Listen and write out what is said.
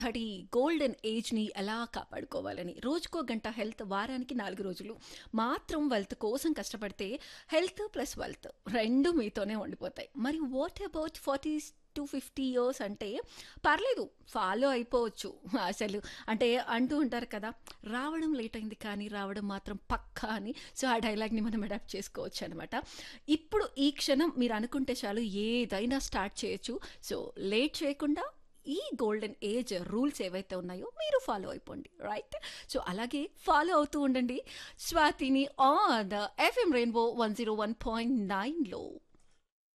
తడి గోల్డెన్ ఏజ్ని ఎలా కాపాడుకోవాలని రోజుకో గంట హెల్త్ వారానికి నాలుగు రోజులు మాత్రం వెల్త్ కోసం కష్టపడితే హెల్త్ ప్లస్ వెల్త్ రెండు మీతోనే ఉండిపోతాయి మరి what about forty to fifty years అంటే పర్లేదు ఫాలో అయిపోవచ్చు అసలు అంటే అంటూ ఉంటారు కదా రావడం లేట్ అయింది కానీ రావడం మాత్రం పక్కా అని సో ఆ డైలాగ్ని మనం అడాప్ట్ చేసుకోవచ్చు అనమాట ఇప్పుడు ఈ క్షణం మీరు అనుకుంటే చాలు ఏదైనా స్టార్ట్ చేయొచ్చు సో లేట్ చేయకుండా ఈ గోల్డెన్ ఏజ్ రూల్స్ ఏవైతే ఉన్నాయో మీరు ఫాలో అయిపోండి రైట్ సో అలాగే ఫాలో అవుతూ ఉండండి స్వాతిని on the FM Rainbow one zero one point నైన్లో